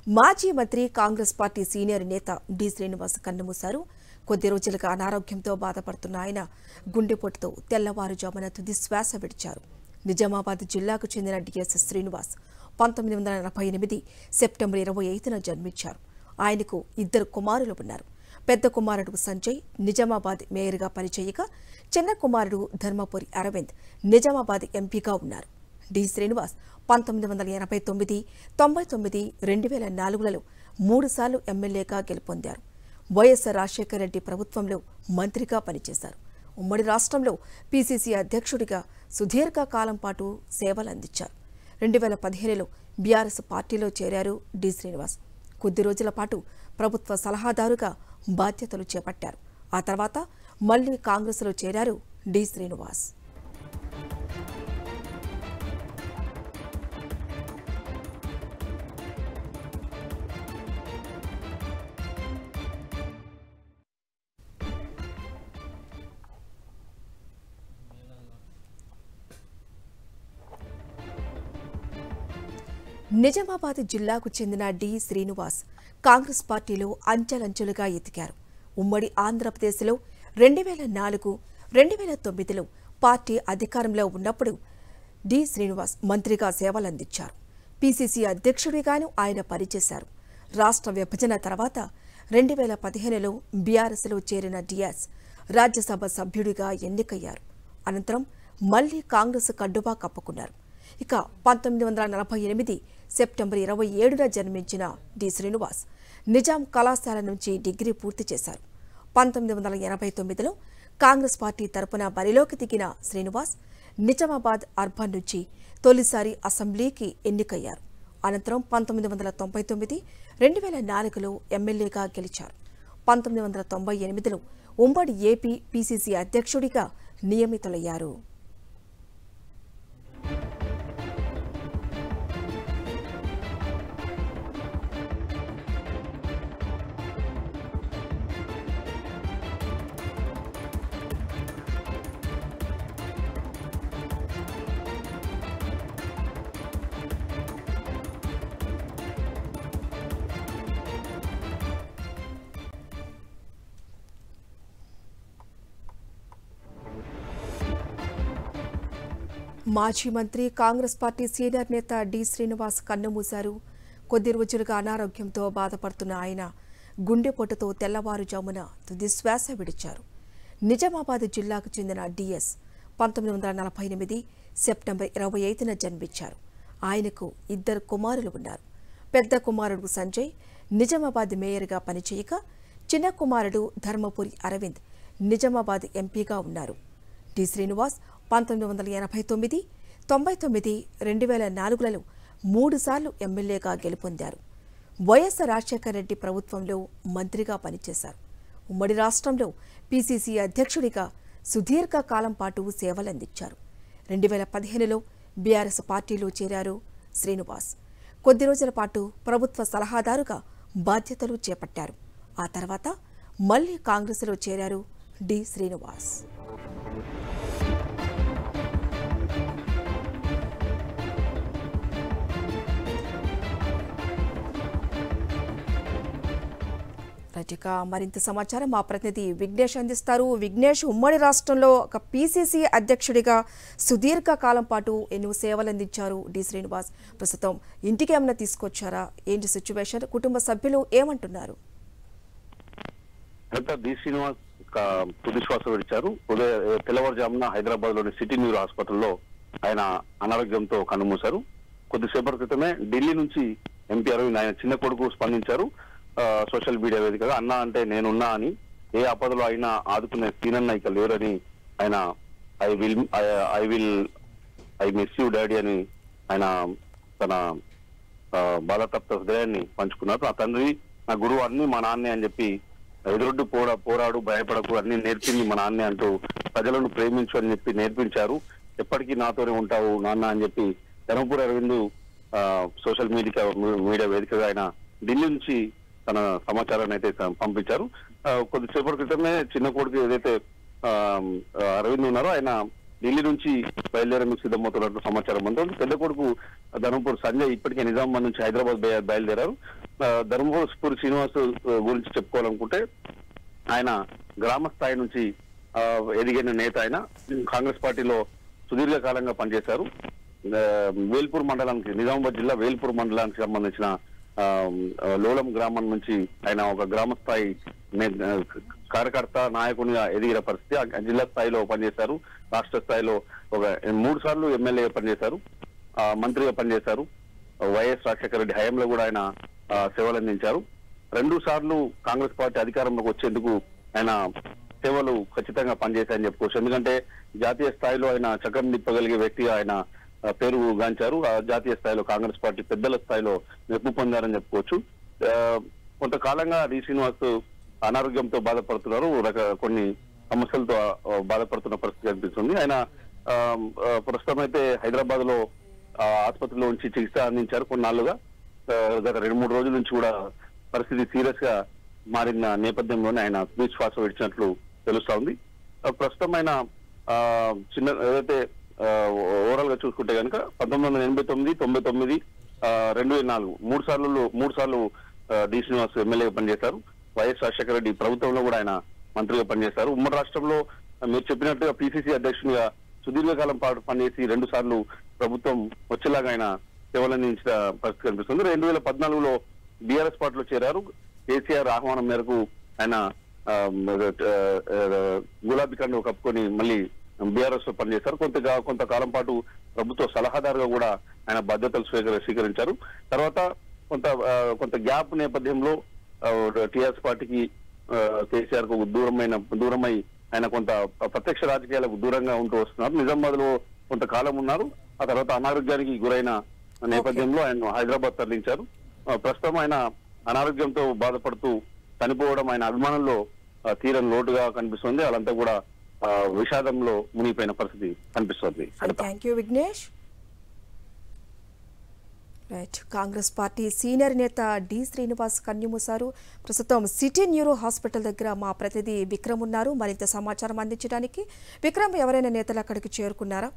మాజీ మంత్రి Congress party senior నేత డి శ్రీనివాస్ కన్నుమూశారు కొద్ది రోజులుగా అనారోగ్యంతో బాధపడుతున్న ఆయన గుండెపోటుతో తెల్లవారుజామున తుది శ్వాస విడిచారు నిజామాబాద్ జిల్లాకు చెందిన డిఎస్ శ్రీనివాస్ పంతొమ్మిది వందల ఎనభై ఎనిమిది సెప్టెంబర్ ఇరవై ఐదున జన్మించారు ఆయనకు ఇద్దరు కుమారులు ఉన్నారు పెద్ద కుమారుడు సంజయ్ నిజామాబాద్ మేయర్గా పనిచేయగా చిన్న కుమారుడు ధర్మపురి అరవింద్ నిజామాబాద్ ఎంపీగా ఉన్నారు డి శ్రీనివాస్ పంతొమ్మిది వందల ఎనభై తొమ్మిది తొంభై తొమ్మిది రెండు వేల నాలుగులలో మూడుసార్లు ఎమ్మెల్యేగా గెలుపొందారు వైఎస్ఆర్ రాజశేఖర రెడ్డి ప్రభుత్వంలో మంత్రిగా పనిచేశారు ఉమ్మడి రాష్ట్రంలో పీసీసీ అధ్యక్షుడిగా సుదీర్ఘ కాలం పాటు సేవలందించారు రెండు వేల పదిహేనులో బీఆర్ఎస్ పార్టీలో చేరారు డి శ్రీనివాస్ కొద్ది రోజుల పాటు ప్రభుత్వ సలహాదారుగా బాధ్యతలు చేపట్టారు ఆ తర్వాత మళ్లీ కాంగ్రెస్లో చేరారు డి శ్రీనివాస్ నిజామాబాద్ జిల్లాకు చెందిన డి శ్రీనివాస్ కాంగ్రెస్ పార్టీలో అంచెలంచెలుగా ఎదిగారు ఉమ్మడి ఆంధ్రప్రదేశ్లో రెండు వేల నాలుగు రెండు వేల తొమ్మిదిలో పార్టీ అధికారంలో ఉన్నప్పుడు డి శ్రీనివాస్ మంత్రిగా సేవలందించారు పీసీసీ అధ్యక్షుడిగాను ఆయన పనిచేశారు రాష్ట్ర విభజన తర్వాత రెండు వేల పదిహేనులో బీఆర్ఎస్లో చేరిన డియాస్ రాజ్యసభ సభ్యుడిగా ఎన్నికయ్యారు అనంతరం మళ్లీ కాంగ్రెస్ కడ్డుబా కప్పుకున్నారు ఇక పంతొమ్మిది వందల నలభై ఎనిమిది సెప్టెంబర్ ఇరవై ఏడున జన్మించిన డి శ్రీనివాస్ నిజాం కళాశాల నుంచి డిగ్రీ పూర్తి చేశారు పంతొమ్మిది వందల ఎనభై తొమ్మిదిలో కాంగ్రెస్ పార్టీ తరపున బరిలోకి దిగిన శ్రీనివాస్ నిజామాబాద్ అర్బన్ నుంచి తొలిసారి అసెంబ్లీకి ఎన్నికయ్యారు అనంతరం పంతొమ్మిది వందల తొంభై తొమ్మిది రెండు వేల నాలుగులో ఎమ్మెల్యేగా గెలిచారు పంతొమ్మిది వందల తొంభై ఎనిమిదిలో ఉమ్మడి ఏపీ పీసీసీ అధ్యక్షుడిగా నియమితులయ్యారు మాజీ మంత్రి కాంగ్రెస్ పార్టీ సీనియర్ నేత డి శ్రీనివాస్ కన్నుమూశారు కొద్ది రోజులుగా అనారోగ్యంతో బాధపడుతున్న ఆయన గుండెపోటుతో తెల్లవారుజామున తుది శ్వాస విడిచారు నిజామాబాద్ జిల్లాకు చెందిన డిఎస్ పంతొమ్మిది వందల నలభై ఎనిమిది సెప్టెంబర్ ఇరవై ఐదున జన్మించారు ఆయనకు ఇద్దరు కుమారులు ఉన్నారు పెద్ద కుమారుడు సంజయ్ నిజామాబాద్ మేయర్గా పనిచేయగా చిన్న కుమారుడు ధర్మపురి అరవింద్ నిజామాబాద్ ఎంపీగా ఉన్నారు డి శ్రీనివాస్ పంతొమ్మిది వందల ఎనభై తొమ్మిది తొంభై తొమ్మిది రెండు వేల నాలుగులలో మూడుసార్లు ఎమ్మెల్యేగా గెలుపొందారు వైఎస్ఆర్ రాజశేఖర రెడ్డి ప్రభుత్వంలో మంత్రిగా పనిచేశారు ఉమ్మడి రాష్ట్రంలో పీసీసీ అధ్యక్షుడిగా సుదీర్ఘ కాలం పాటు సేవలందించారు రెండు వేల పదిహేనులో బీఆర్ఎస్ పార్టీలో చేరారు శ్రీనివాస్ కొద్ది రోజుల పాటు ప్రభుత్వ సలహాదారుగా బాధ్యతలు చేపట్టారు ఆ తర్వాత మళ్లీ కాంగ్రెస్లో చేరారు డి శ్రీనివాస్ రైట్, ఇక మరింత సమాచారం మా ప్రతినిధి విఘ్నేష్ అందిస్తారు విఘ్నేష్ ఉమ్మడి రాష్ట్రంలో ఒక పీసీసీ అధ్యక్షుడిగా సుదీర్ఘ కాలం పాటు ఎన్నో సేవలు అందించారు డి శ్రీనివాస్ ప్రస్తుతం ఇంటికి ఏమైనా తీసుకొచ్చారా ఏంటి సిచ్యువేషన్ కుటుంబ సభ్యులు ఏమంటున్నారు అయితే డి శ్రీనివాస్ ఒక తుది శ్వాస విడిచారు ఉదయ తెల్లవారుజామున హైదరాబాద్ లోని సిటీ న్యూర్ హాస్పిటల్లో ఆయన అనారోగ్యంతో కన్నుమూశారు కొద్దిసేపటి క్రితమే ఢిల్లీ నుంచి ఎంపీ అరవింద్ ఆయన చిన్న కొడుకు స్పందించారు ఆ, సోషల్ మీడియా వేదికగా అన్నా అంటే నేనున్నా అని ఏ ఆపదలో అయినా ఆదుకునే సీనన్న ఇక లేరని ఆయన I will I will I miss you daddy అని ఆయన తన ఆ, బాధాతప్త హృదయాన్ని పంచుకున్నారు ఆ తండ్రి నా గురువు అన్ని మా నాన్నే అని చెప్పి ఎదురొడ్డు పోరా పోరాడు భయపడకు అన్ని నేర్పింది మా నాన్నే అంటూ ప్రజలను ప్రేమించు అని చెప్పి నేర్పించారు ఎప్పటికీ నాతోనే ఉంటావు నాన్న అని చెప్పి ధర్మపురి అరవింద్ ఆ, సోషల్ మీడియా మీడియా వేదికగా ఆయన ఢిల్లీ నుంచి తన సమాచారాన్ని అయితే పంపించారు ఆ, కొద్దిసేపటి క్రితమే చిన్న కొడుకు ఏదైతే ఆ, ఆ, అరవింద్ ఉన్నారో ఆయన ఢిల్లీ నుంచి బయలుదేరేందుకు సిద్ధమవుతున్నట్లు సమాచారం అందుతుంది పెద్ద కొడుకు ధర్మపూర్ సంజయ్ ఇప్పటికే నిజామాబాద్ నుంచి హైదరాబాద్ బయ- బయలుదేరారు ఆ, ధర్మపురి శ్రీనివాస్ ఆ, గురించి చెప్పుకోవాలనుకుంటే ఆయన గ్రామ స్థాయి నుంచి ఆ, ఎదిగిన నేత ఆయన కాంగ్రెస్ పార్టీలో సుదీర్ఘకాలంగా పనిచేశారు ఆ, వేల్పూర్ మండలానికి నిజామాబాద్ జిల్లా వేల్పూర్ మండలానికి సంబంధించిన ఆ, ఆ, లోలం గ్రామం నుంచి ఆయన ఒక గ్రామ స్థాయి నే- ఆ, కార్యకర్త నాయకునిగా ఎదిగిన పరిస్థితి ఆ జిల్లా స్థాయిలో పనిచేశారు రాష్ట్ర స్థాయిలో ఒక మూడు సార్లు ఎమ్మెల్యేగా పనిచేశారు ఆ, మంత్రిగా పనిచేశారు వైఎస్ రాజశేఖర రెడ్డి హయాంలో కూడా ఆయన ఆ, సేవలు అందించారు రెండు సార్లు కాంగ్రెస్ పార్టీ అధికారంలోకి వచ్చేందుకు ఆయన సేవలు ఖచ్చితంగా పనిచేశాయని చెప్పుకోవచ్చు ఎందుకంటే జాతీయ స్థాయిలో ఆయన చక్రం తిప్పగలిగే వ్యక్తిగా ఆయన ఆ, పేరు గాంచారు ఆ జాతీయ స్థాయిలో కాంగ్రెస్ పార్టీ పెద్దల స్థాయిలో మెప్పు పొందారని చెప్పుకోవచ్చు ఆ, కొంతకాలంగా డి శ్రీనివాస్ అనారోగ్యంతో బాధపడుతున్నారు రక కొన్ని సమస్యలతో ఆ, బాధపడుతున్న పరిస్థితి కనిపిస్తుంది ఆయన ఆ, ఆ, ప్రస్తుతం అయితే హైదరాబాద్ లో ఆ, ఆసుపత్రిలో ఉంచి చికిత్స అందించారు కొన్నాళ్లుగా ఆ, గత రెండు మూడు రోజుల నుంచి కూడా పరిస్థితి సీరియస్ గా మారిన నేపథ్యంలోనే ఆయన తుది శ్వాస విడిచినట్లు తెలుస్తా ఉంది ఆ, ప్రస్తుతం ఆయన ఆ, చిన్న ఏదైతే ఓవరాల్ గా చూసుకుంటే కనుక పంతొమ్మిది వందల ఎనభై తొమ్మిది తొంభై తొమ్మిది ఆ, రెండు వేల నాలుగు మూడు సార్లు మూడు సార్లు ఆ, డి శ్రీనివాస్ ఎమ్మెల్యేగా పనిచేశారు వైఎస్ రాజశేఖర రెడ్డి ప్రభుత్వంలో కూడా ఆయన మంత్రిగా పనిచేశారు ఉమ్మడి రాష్ట్రంలో ఆ, మీరు చెప్పినట్టుగా పిసిసి అధ్యక్షునిగా సుదీర్ఘకాలం పాటు పనిచేసి రెండు సార్లు ప్రభుత్వం వచ్చేలాగా ఆయన సేవలందించిన పరిస్థితి కనిపిస్తుంది రెండు వేల పద్నాలుగులో బీఆర్ఎస్ పార్టీలో చేరారు కేసీఆర్ ఆహ్వానం మేరకు ఆయన ఆ, ఆ, ఆ, గులాబీ కండు కప్పుకొని మళ్ళీ బీఆర్ఎస్ లో పనిచేశారు కొంత కొంతకాలం పాటు ప్రభుత్వ సలహాదారుగా కూడా ఆయన బాధ్యతలు స్వీకరి స్వీకరించారు తర్వాత కొంత ఆ, కొంత గ్యాప్ నేపథ్యంలో టిఆర్ఎస్ పార్టీకి ఆ, కేసీఆర్ కు దూరమైన దూరమై ఆయన కొంత ప్రత్యక్ష రాజకీయాలకు దూరంగా ఉంటూ వస్తున్నారు నిజామాబాద్ లో కొంతకాలం ఉన్నారు ఆ తర్వాత అనారోగ్యానికి గురైన నేపథ్యంలో ఆయన హైదరాబాద్ తరలించారు ఆ, ప్రస్తుతం ఆయన అనారోగ్యంతో బాధపడుతూ చనిపోవడం ఆయన అభిమానంలో ఆ, తీరని లోటుగా కనిపిస్తుంది వాళ్ళంతా కూడా ఆ, విషాదంలో మునిగిపోయిన పరిస్థితి కనిపిస్తుంది Haritha. Thank you Vignesh right Congress party senior నేత డి శ్రీనివాస్ కన్యుమూసారు ప్రస్తుతం సిటీ న్యూరో హాస్పిటల్ దగ్గర మా ప్రతినిధి విక్రమ్ ఉన్నారు మరింత సమాచారం అందించడానికి విక్రమ్ ఎవరైనా నేతలు అక్కడికి చేరుకున్నారా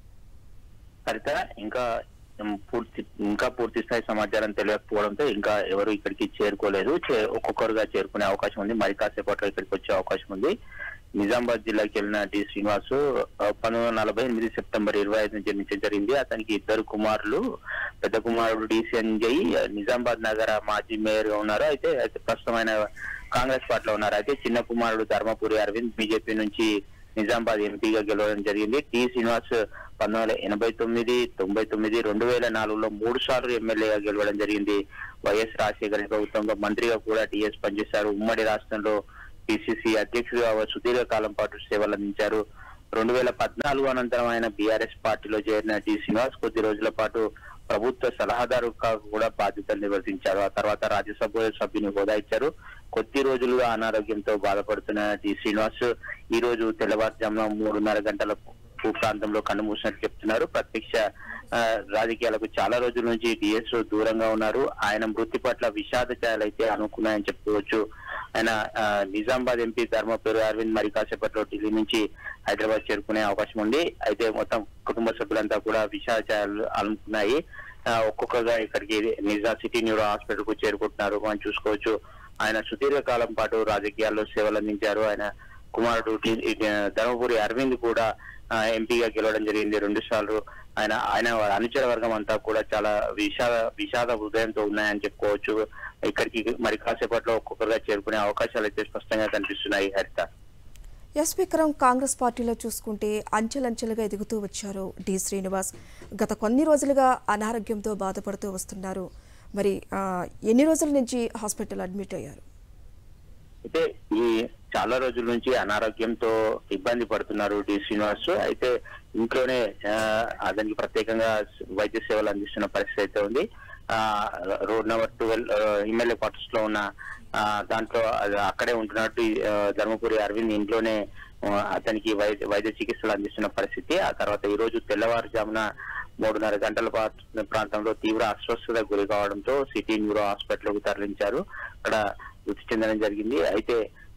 హరిత ఇంకా ఉమ్, పూర్తి ఇంకా పూర్తి స్థాయి సమాచారం తెలియకపోవడంతో ఇంకా ఎవరు ఇక్కడికి చేరుకోలేదు చే- ఒక్కొక్కరుగా చేరుకునే అవకాశం ఉంది మరి కాసేపట్లో ఇక్కడికి వచ్చే అవకాశం ఉంది నిజామాబాద్ జిల్లాకి వెళ్ళిన డి శ్రీనివాస్ ఆ, పంతొమ్మిది వందల నలభై ఎనిమిది సెప్టెంబర్ ఇరవై ఐదున జన్మించడం జరిగింది అతనికి ఇద్దరు కుమారులు పెద్ద కుమారుడు డి సంజయ్ ఆ, నిజామాబాద్ నగర మాజీ మేయర్ గా ఉన్నారు అయితే అయితే ప్రస్తుతం ఆయన కాంగ్రెస్ పార్టీలో ఉన్నారు అయితే చిన్న కుమారుడు ధర్మపురి అరవింద్ బీజేపీ నుంచి నిజామాబాద్ ఎంపీగా గెలవడం జరిగింది టి శ్రీనివాస్ పంతొమ్మిది వందల ఎనభై తొమ్మిది తొంభై తొమ్మిది రెండు వేల నాలుగులో మూడు సార్లు ఎమ్మెల్యేగా గెలవడం జరిగింది వైఎస్ రాజశేఖర రెడ్డి ప్రభుత్వంలో మంత్రిగా కూడా టీఎస్ పనిచేశారు ఉమ్మడి రాష్ట్రంలో పిసిసి అధ్యక్షుడిగా సుదీర్ఘ కాలం పాటు సేవలు అందించారు రెండు వేల పద్నాలుగు అనంతరం ఆయన బీఆర్ఎస్ పార్టీలో చేరిన టి శ్రీనివాస్ కొద్ది రోజుల పాటు ప్రభుత్వ సలహాదారుగా కూడా బాధ్యతలు నిర్వర్తించారు ఆ తర్వాత రాజ్యసభ సభ్యుని హోదా ఇచ్చారు కొద్ది రోజులుగా అనారోగ్యంతో బాధపడుతున్న టి శ్రీనివాస్ ఈ రోజు తెల్లవారుజామున మూడున్నర గంటల భూ ప్రాంతంలో కన్నుమూసినట్టు చెప్తున్నారు ప్రత్యక్ష ఆ, రాజకీయాలకు చాలా రోజుల నుంచి డిఎస్ దూరంగా ఉన్నారు ఆయన మృతి పట్ల విషాద ఛాయలైతే అనుకున్నాయని చెప్పుకోవచ్చు ఆయన ఆ, నిజామాబాద్ ఎంపీ ధర్మపురి అరవింద్ మరి కాసేపట్లో ఢిల్లీ నుంచి హైదరాబాద్ చేరుకునే అవకాశం ఉంది అయితే మొత్తం కుటుంబ సభ్యులంతా కూడా విషాద ఛాయలు అనుకున్నాయి ఆ, ఒక్కొక్కగా ఇక్కడికి నిజా సిటీ న్యూరో హాస్పిటల్ కు చేరుకుంటున్నారు మనం చూసుకోవచ్చు ఆయన సుదీర్ఘ కాలం పాటు రాజకీయాల్లో సేవలు అందించారు ఆయన కుమారుడు టి- ఇ- ధర్మపురి అరవింద్ కూడా ఆ, ఎంపీగా గెలవడం జరిగింది రెండు సార్లు ఆయన ఆయన అనుచర వర్గం అంతా కూడా చాలా విషాద విషాద హృదయంతో ఉన్నాయని చెప్పుకోవచ్చు ఇక్కడికి మరి కాసేపట్లో ఒక్కొక్కరుగా చేరుకునే అవకాశాలు అయితే స్పష్టంగా కనిపిస్తున్నాయి హరిత ఎస్ విక్రమ్ కాంగ్రెస్ పార్టీలో చూసుకుంటే అంచెలంచెలుగా ఎదుగుతూ వచ్చారు డి శ్రీనివాస్ గత కొన్ని రోజులుగా అనారోగ్యంతో బాధపడుతూ వస్తున్నారు మరి ఆ, ఎన్ని రోజుల నుంచి హాస్పిటల్ అడ్మిట్ అయ్యారు అయితే ఈ చాలా రోజుల నుంచి అనారోగ్యంతో ఇబ్బంది పడుతున్నారు డి శ్రీనివాస్ అయితే ఇంట్లోనే ఆ, అతనికి ప్రత్యేకంగా వైద్య సేవలు అందిస్తున్న పరిస్థితి అయితే ఉంది ఆ road number twelve MLA quarters లో ఉన్న ఆ, దాంట్లో అది అక్కడే ఉంటున్నట్టు ఈ, ఆ, ధర్మపురి అరవింద్ ఇంట్లోనే ఆ, అతనికి వైద్య వైద్య చికిత్సలు అందిస్తున్న పరిస్థితి ఆ తర్వాత ఈ రోజు తెల్లవారుజామున మూడున్నర గంటల పా- ప్రాంతంలో తీవ్ర అస్వస్థత గురి కావడంతో సిటీ న్యూరో హాస్పిటల్ కు తరలించారు అక్కడ మృతి చెందడం జరిగింది అయితే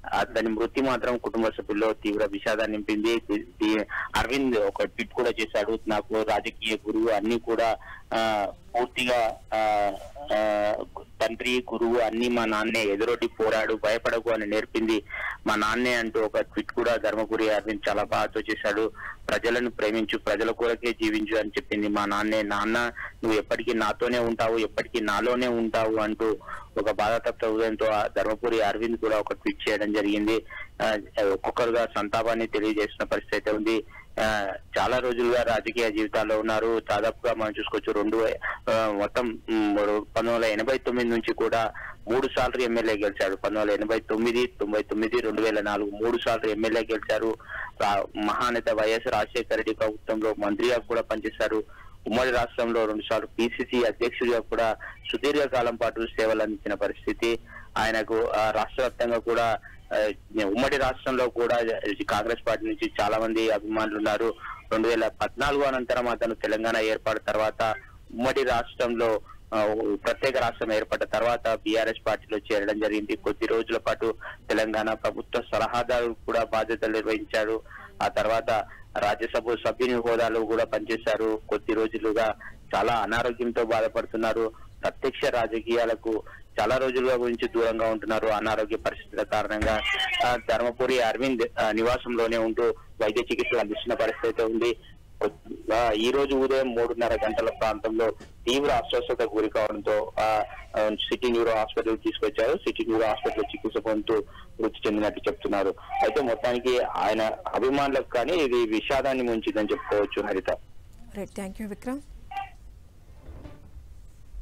అతని మృతి మాత్రం కుటుంబ సభ్యుల్లో తీవ్ర విషాదాన్ని నింపింది ది- ది- అరవింద్ ఒక ట్వీట్ కూడా చేశాడు నాకు రాజకీయ గురువు అన్ని కూడా ఆ, పూర్తిగా ఆ, ఆ, తండ్రి గురువు అన్ని మా నాన్నే ఎదురొడ్డి పోరాడు భయపడకు అని నేర్పింది మా నాన్నే అంటూ ఒక ట్వీట్ కూడా ధర్మపురి అరవింద్ చాలా బాగా చేశాడు ప్రజలను ప్రేమించు ప్రజల కొరకే జీవించు అని చెప్పింది మా నాన్నే నాన్న నువ్వు ఎప్పటికీ నాతోనే ఉంటావు ఎప్పటికీ నాలోనే ఉంటావు అంటూ ఒక బాధాతప్త హృదయంతో ఆ ధర్మపురి అరవింద్ కూడా ఒక ట్వీట్ చేయడం జరిగింది ఆ, ఒక్కొక్కరుగా సంతాపాన్ని తెలియజేసిన పరిస్థితి అయితే ఉంది ఆ, చాలా రోజులుగా రాజకీయ జీవితాల్లో ఉన్నారు దాదాపుగా మనం చూసుకోవచ్చు రెండు వే- ఆ, మొత్తం మ్, పంతొమ్మిది వందల ఎనభై తొమ్మిది నుంచి కూడా మూడు సార్లు ఎమ్మెల్యే గెలిచారు పంతొమ్మిది వందల ఎనభై తొమ్మిది తొంభై తొమ్మిది రెండు వేల నాలుగు మూడు సార్లు ఎమ్మెల్యే గెలిచారు రా- మహానేత వైఎస్ రాజశేఖర రెడ్డి ప్రభుత్వంలో మంత్రిగా కూడా పనిచేశారు ఉమ్మడి రాష్ట్రంలో రెండు సార్లు పిసిసి అధ్యక్షుడిగా కూడా సుదీర్ఘ కాలం పాటు సేవలు అందించిన పరిస్థితి ఆయనకు ఆ, రాష్ట్ర వ్యాప్తంగా కూడా ఆ, ఉమ్మడి రాష్ట్రంలో కూడా కాంగ్రెస్ పార్టీ నుంచి చాలా మంది అభిమానులు ఉన్నారు రెండు వేల పద్నాలుగు అనంతరం అతను తెలంగాణ ఏర్పాటు తర్వాత ఉమ్మడి రాష్ట్రంలో ఆ, ప్రత్యేక రాష్ట్రం ఏర్పడ్డ తర్వాత బీఆర్ఎస్ పార్టీలో చేరడం జరిగింది కొద్ది రోజుల పాటు తెలంగాణ ప్రభుత్వ సలహాదారు కూడా బాధ్యతలు నిర్వహించారు ఆ తర్వాత రాజ్యసభ సభ్యుని హోదాలో కూడా పనిచేశారు కొద్ది రోజులుగా చాలా అనారోగ్యంతో బాధపడుతున్నారు ప్రత్యక్ష రాజకీయాలకు చాలా రోజులుగా గురించి దూరంగా ఉంటున్నారు అనారోగ్య పరిస్థితుల కారణంగా ఆ, ధర్మపురి అరవింద్ ఆ, నివాసంలోనే ఉంటూ వైద్య చికిత్సలు అందిస్తున్న పరిస్థితి అయితే ఉంది ఆ, ఈ రోజు ఉదయం మూడున్నర గంటల ప్రాంతంలో తీవ్ర అస్వస్థత గురి కావడంతో ఆ, ఆ, సిటీ న్యూరో హాస్పిటల్ తీసుకొచ్చారు సిటీ న్యూరో హాస్పిటల్ చికిత్స పొందుతూ మృతి చెందినట్టు చెప్తున్నారు అయితే మొత్తానికి ఆయన అభిమానులకు కానీ ఇది విషాదాన్ని ముంచిందని చెప్పుకోవచ్చు హరిత రైట్ థ్యాంక్ యూ విక్రమ్